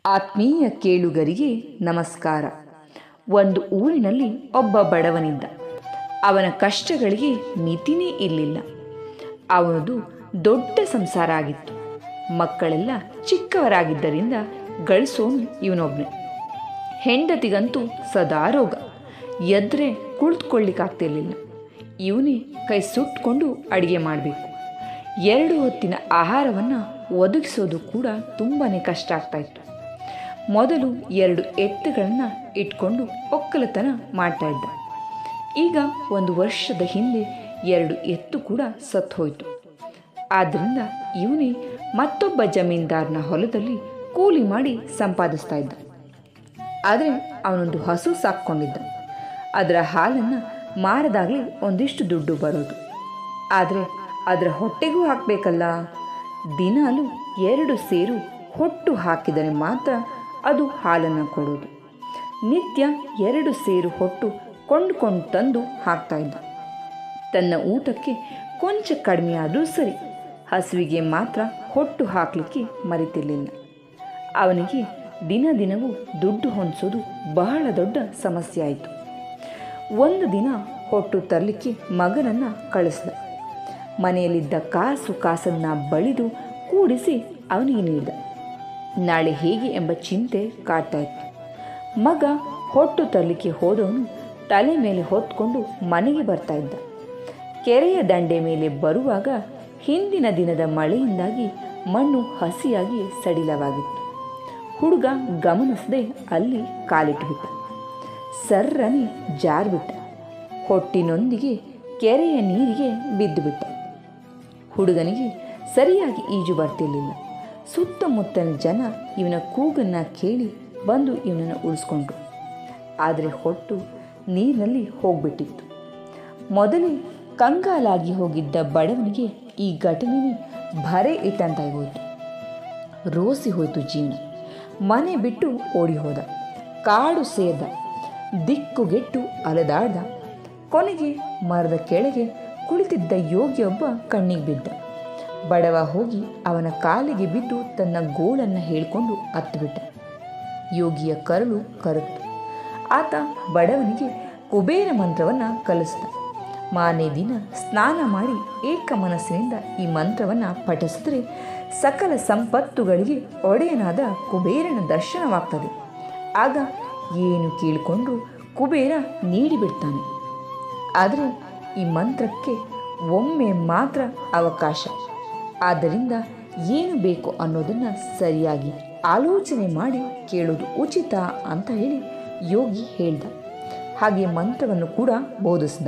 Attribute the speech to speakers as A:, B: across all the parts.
A: ಆತ್ಮೀಯ ಕೇಳುಗರಿಗೆ ನಮಸ್ಕಾರ ಒಂದು ಊರಿನಲ್ಲಿ ಒಬ್ಬ ಬಡವನಿದ್ದ ಅವನ ಕಷ್ಟಗಳಿಗೆ ಮಿತಿನೇ ಇರಲಿಲ್ಲ ಅವನದು ದೊಡ್ಡ ಸಂಸಾರ ಆಗಿತ್ತು ಮಕ್ಕಳೆಲ್ಲ ಚಿಕ್ಕವರಾಗಿದ್ದರಿಂದ ಗಳಿಸೋನು ಇವನೊಬ್ಬನೇ ಹೆಂಡತಿಗಂತೂ ಸದಾ ರೋಗ ಎದ್ರೆ ಕುಳಿತುಕೊಳ್ಳಿಕ್ಕಾಗ್ತಿರ್ಲಿಲ್ಲ ಇವನೇ ಕೈ ಸುಟ್ಕೊಂಡು ಅಡಿಗೆ ಮಾಡಬೇಕು ಎರಡು ಹೊತ್ತಿನ ಆಹಾರವನ್ನು ಒದಗಿಸೋದು ಕೂಡ ತುಂಬಾ ಕಷ್ಟ ಆಗ್ತಾಯಿತ್ತು ಮೊದಲು ಎರಡು ಎತ್ತುಗಳನ್ನು ಇಟ್ಕೊಂಡು ಒಕ್ಕಲತನ ಮಾಡ್ತಾ ಇದ್ದ ಈಗ ಒಂದು ವರ್ಷದ ಹಿಂದೆ ಎರಡು ಎತ್ತು ಕೂಡ ಸತ್ತು ಹೋಯಿತು ಆದ್ದರಿಂದ ಇವನೇ ಮತ್ತೊಬ್ಬ ಜಮೀನ್ದಾರನ ಹೊಲದಲ್ಲಿ ಕೂಲಿ ಮಾಡಿ ಸಂಪಾದಿಸ್ತಾ ಇದ್ದ ಆದರೆ ಅವನೊಂದು ಹಸು ಸಾಕ್ಕೊಂಡಿದ್ದ ಅದರ ಹಾಲನ್ನು ಮಾರದಾಗಲೇ ಒಂದಿಷ್ಟು ದುಡ್ಡು ಬರೋದು ಆದರೆ ಅದರ ಹೊಟ್ಟೆಗೂ ಹಾಕಬೇಕಲ್ಲ ದಿನಾಲು ಎರಡು ಸೇರು ಹೊಟ್ಟು ಹಾಕಿದರೆ ಮಾತ್ರ ಅದು ಹಾಲನ್ನು ಕೊಡೋದು ನಿತ್ಯ ಎರಡು ಸೇರು ಹೊಟ್ಟು ಕೊಂಡುಕೊಂಡು ತಂದು ಹಾಕ್ತಾ ಇದ್ದ ತನ್ನ ಊಟಕ್ಕೆ ಕೊಂಚ ಕಡಿಮೆ ಆದರೂ ಸರಿ ಹಸುವಿಗೆ ಮಾತ್ರ ಹೊಟ್ಟು ಹಾಕಲಿಕ್ಕೆ ಮರಿತಿರ್ಲಿಲ್ಲ ಅವನಿಗೆ ದಿನ ದಿನವೂ ದುಡ್ಡು ಹೊಂದಿಸೋದು ಬಹಳ ದೊಡ್ಡ ಸಮಸ್ಯೆ ಆಯಿತು ಒಂದು ದಿನ ಹೊಟ್ಟು ತರಲಿಕ್ಕೆ ಮಗನನ್ನು ಕಳಿಸ್ದ ಮನೆಯಲ್ಲಿದ್ದ ಕಾಸು ಕಾಸನ್ನು ಬಳಿದು ಕೂಡಿಸಿ ಅವನಿಗೆ ನೀಡಿದ ನಾಳೆ ಹೇಗೆ ಎಂಬ ಚಿಂತೆ ಕಾಡ್ತಾ ಇತ್ತು ಮಗ ಹೊಟ್ಟು ತರಲಿಕ್ಕೆ ಹೋದವನು ತಲೆ ಮೇಲೆ ಹೊತ್ಕೊಂಡು ಮನೆಗೆ ಬರ್ತಾ ಇದ್ದ ಕೆರೆಯ ದಂಡೆ ಮೇಲೆ ಬರುವಾಗ ಹಿಂದಿನ ದಿನದ ಮಳೆಯಿಂದಾಗಿ ಮಣ್ಣು ಹಸಿಯಾಗಿ ಸಡಿಲವಾಗಿತ್ತು ಹುಡುಗ ಗಮನಿಸದೆ ಅಲ್ಲಿ ಕಾಲಿಟ್ಟುಬಿಟ್ಟ ಸರ್ರನೆ ಜಾರ್ಬಿಟ್ಟ ಹೊಟ್ಟಿನೊಂದಿಗೆ ಕೆರೆಯ ನೀರಿಗೆ ಬಿದ್ದುಬಿಟ್ಟ ಹುಡುಗನಿಗೆ ಸರಿಯಾಗಿ ಈಜು ಬರ್ತಿರ್ಲಿಲ್ಲ ಸುತ್ತಮುತ್ತಲಿನ ಜನ ಇವನ ಕೂಗನ್ನು ಕೇಳಿ ಬಂದು ಇವನನ್ನು ಉಳಿಸ್ಕೊಂಡ್ರು ಆದರೆ ಹೊಟ್ಟು ನೀರಿನಲ್ಲಿ ಹೋಗ್ಬಿಟ್ಟಿತ್ತು ಮೊದಲೇ ಕಂಗಾಲಾಗಿ ಹೋಗಿದ್ದ ಬಡವನಿಗೆ ಈ ಘಟನೆನೇ ಭರೆ ಇಟ್ಟಂತಾಗಿ ಹೋಯಿತು ರೋಸಿ ಹೋಯಿತು ಜೀವನ ಮನೆ ಬಿಟ್ಟು ಓಡಿ ಹೋದ ಕಾಡು ಸೇದ ದಿಕ್ಕುಗೆಟ್ಟು ಅಲೆದಾಡ್ದ ಕೊನೆಗೆ ಮರದ ಕೆಳಗೆ ಕುಳಿತಿದ್ದ ಯೋಗಿಯೊಬ್ಬ ಕಣ್ಣಿಗೆ ಬಿದ್ದ ಬಡವ ಹೋಗಿ ಅವನ ಕಾಲಿಗೆ ಬಿದ್ದು ತನ್ನ ಗೋಳನ್ನು ಹೇಳಿಕೊಂಡು ಅತ್ತುಬಿಟ್ಟ ಯೋಗಿಯ ಕರಳು ಕರತು ಆತ ಬಡವನಿಗೆ ಕುಬೇರ ಮಂತ್ರವನ್ನು ಕಲಿಸಿದ ಮಾನೇ ದಿನ ಸ್ನಾನ ಮಾಡಿ ಏಕ ಮನಸ್ಸಿನಿಂದ ಈ ಮಂತ್ರವನ್ನು ಪಠಿಸಿದರೆ ಸಕಲ ಸಂಪತ್ತುಗಳಿಗೆ ಒಡೆಯನಾದ ಕುಬೇರನ ದರ್ಶನವಾಗ್ತದೆ ಆಗ ಏನು ಕೇಳಿಕೊಂಡ್ರೂ ಕುಬೇರ ನೀಡಿಬಿಡ್ತಾನೆ ಆದರೆ ಈ ಮಂತ್ರಕ್ಕೆ ಒಮ್ಮೆ ಮಾತ್ರ ಅವಕಾಶ ಆದ್ದರಿಂದ ಏನು ಬೇಕು ಅನ್ನೋದನ್ನು ಸರಿಯಾಗಿ ಆಲೋಚನೆ ಮಾಡಿ ಕೇಳೋದು ಉಚಿತ ಅಂತ ಹೇಳಿ ಯೋಗಿ ಹೇಳ್ದ ಹಾಗೆ ಮಂತ್ರವನ್ನು ಕೂಡ ಬೋಧಿಸಿದ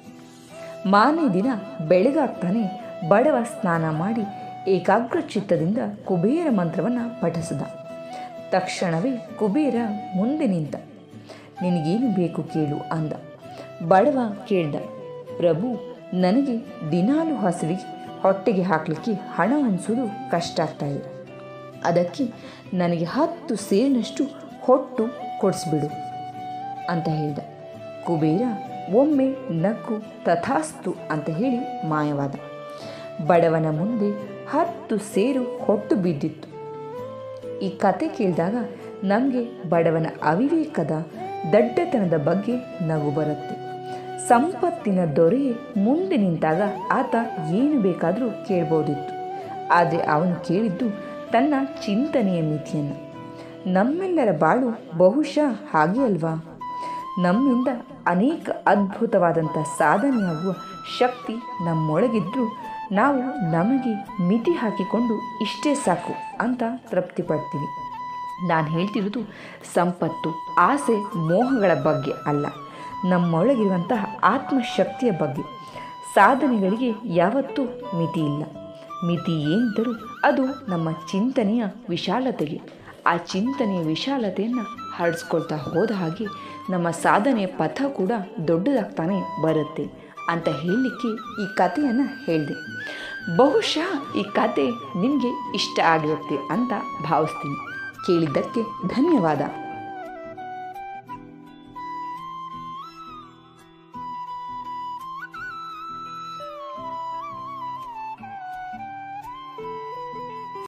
A: ಮಾನೇ ದಿನ ಬೆಳಗಾಗ್ತಾನೆ ಬಡವ ಸ್ನಾನ ಮಾಡಿ ಏಕಾಗ್ರ ಚಿತ್ತದಿಂದ ಕುಬೇರ ಮಂತ್ರವನ್ನು ಪಠಿಸಿದ ತಕ್ಷಣವೇ ಕುಬೇರ ಮುಂದೆ ನಿಂತ ನಿನಗೇನು ಬೇಕು ಕೇಳು ಅಂದ ಬಡವ ಕೇಳ್ದ ಪ್ರಭು ನನಗೆ ದಿನಾಲು ಹಸುವಿಗೆ ಹೊಟ್ಟೆಗೆ ಹಾಕಲಿಕ್ಕೆ ಹಣ ಹೊಂದಿಸೋದು ಕಷ್ಟ ಆಗ್ತಾ ಇದೆ ಅದಕ್ಕೆ ನನಗೆ ಹತ್ತು ಸೇರಿನಷ್ಟು ಹೊಟ್ಟು ಕೊಡಿಸ್ಬಿಡು ಅಂತ ಹೇಳ್ದ ಕುಬೇರ ಒಮ್ಮೆ ನಕ್ಕು ತಥಾಸ್ತು ಅಂತ ಹೇಳಿ ಮಾಯವಾದ ಬಡವನ ಮುಂದೆ ಹತ್ತು ಸೇರು ಹೊಟ್ಟು ಬಿದ್ದಿತ್ತು ಈ ಕತೆ ಕೇಳಿದಾಗ ನಮಗೆ ಬಡವನ ಅವಿವೇಕದ ದಡ್ಡತನದ ಬಗ್ಗೆ ನಗು ಬರುತ್ತೆ ಸಂಪತ್ತಿನ ದೊರೆಯೇ ಮುಂದೆ ನಿಂತಾಗ ಆತ ಏನು ಬೇಕಾದರೂ ಕೇಳ್ಬೋದಿತ್ತು ಆದರೆ ಅವನು ಕೇಳಿದ್ದು ತನ್ನ ಚಿಂತನೆಯ ಮಿತಿಯನ್ನು ನಮ್ಮೆಲ್ಲರ ಬಾಳು ಬಹುಶಃ ಹಾಗೆ ಅಲ್ವಾ ನಮ್ಮಿಂದ ಅನೇಕ ಅದ್ಭುತವಾದಂಥ ಸಾಧನೆಯಾಗುವ ಶಕ್ತಿ ನಮ್ಮೊಳಗಿದ್ದರೂ ನಾವು ನಮಗೆ ಮಿತಿ ಹಾಕಿಕೊಂಡು ಇಷ್ಟೇ ಸಾಕು ಅಂತ ತೃಪ್ತಿ ಪಡ್ತೀವಿ ನಾನು ಹೇಳ್ತಿರೋದು ಸಂಪತ್ತು ಆಸೆ ಮೋಹಗಳ ಬಗ್ಗೆ ಅಲ್ಲ ನಮ್ಮೊಳಗಿರುವಂತಹ ಆತ್ಮಶಕ್ತಿಯ ಬಗ್ಗೆ ಸಾಧನೆಗಳಿಗೆ ಯಾವತ್ತೂ ಮಿತಿ ಇಲ್ಲ ಮಿತಿ ಏನಿದ್ದರೂ ಅದು ನಮ್ಮ ಚಿಂತನೆಯ ವಿಶಾಲತೆಗೆ ಆ ಚಿಂತನೆಯ ವಿಶಾಲತೆಯನ್ನು ಹರಡಿಸ್ಕೊಳ್ತಾ ಹೋದ ಹಾಗೆ ನಮ್ಮ ಸಾಧನೆಯ ಪಥ ಕೂಡ ದೊಡ್ಡದಾಗ್ತಾನೆ ಬರುತ್ತೆ ಅಂತ ಹೇಳಲಿಕ್ಕೆ ಈ ಕಥೆಯನ್ನು ಹೇಳಿದೆ ಬಹುಶಃ ಈ ಕತೆ ನಿಮಗೆ ಇಷ್ಟ ಆಗಿರುತ್ತೆ ಅಂತ ಭಾವಿಸ್ತೀನಿ ಕೇಳಿದ್ದಕ್ಕೆ ಧನ್ಯವಾದ